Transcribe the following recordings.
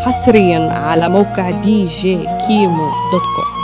حصريا على موقع دي جي كيمو دوت كوم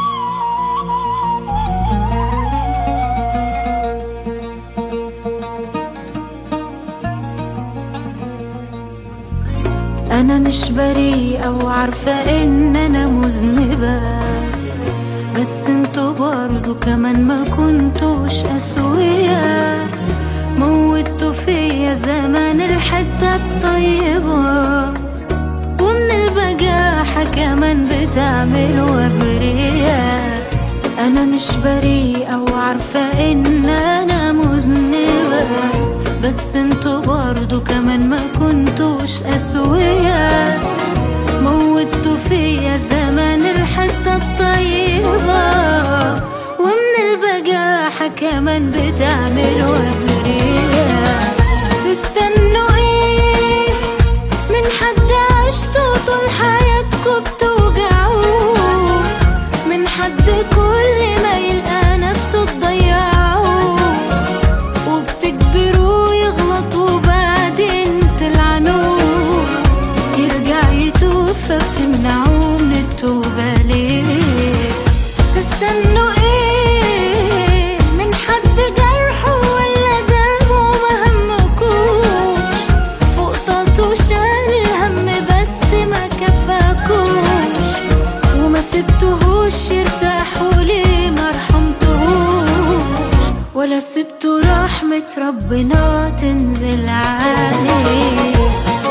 أنا مش بريئة وعارفة إن أنا مذنبة بس انتوا برضو كمان ما كنتوش أسوية موتوا فيا زمان الحتة الطيبة ومن البجاحة كمان بتعملوا أبرياء أنا مش بريئة وعارفة إن أنا مذنبة بس انتوا برضو كمان ما كنتوش أسوية موتوا فيا زمان الحتة الطيبة ومن البجاحة كمان بتعملوا أبرياء تستنوا ايه من حد عشتوا طول حياتكوا بتوجعوه من حد كل ما يلقى نفسه تضيعوه وبتجبروه يغلط وبعدين تلعنوه يرجع يتوب فبتمنعوه من التوبة ليه تستنوا ايه من حد جرحه ولا دمه ما همكوش فوق طاقته شال الهم بس ما كفاكوش وما سبتهوش يرتاح وليه ما رحمتهوش ولا سبتوا رحمة ربنا تنزل عليه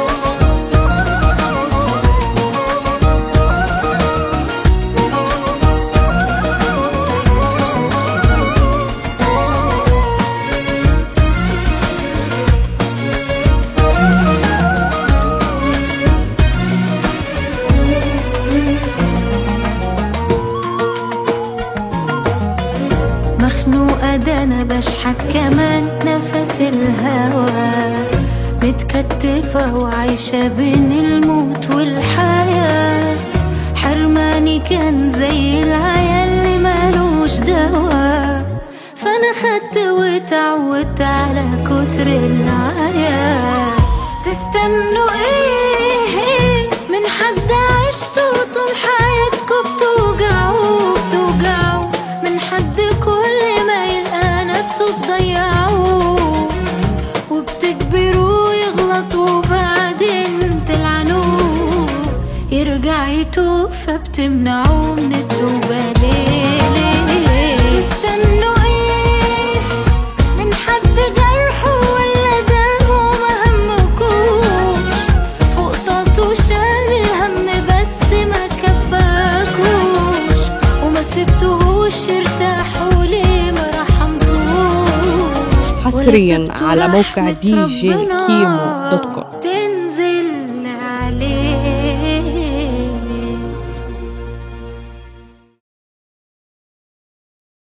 مخنوقة ده أنا بشحت كمان نفس الهوى متكتفة وعايشة بين الموت والحياة حرماني كان زي العيال اللي مالوش دوا فأنا خدت واتعودت على كتر العيا تستنوا ايه من حد عشتوا طول حياتكوا بتوجعوا بتوجعوا من حد كل ما يلقى نفسه تضيعوه وبتجبروه يغلط وبعدين تلعنوه يرجع يتوب فبتمنعوه من التوبة ليه ليه تستنوا ايه من حد جرحه ولا دمه ما همكوش فوق طاقته شال الهم بس ما كفاكوش وما سبتهوش يرتاح وليه ما رحمتوش ولا حصريا سبتوا على موقع رحمة دي جي ربنا كيمو دوت كوم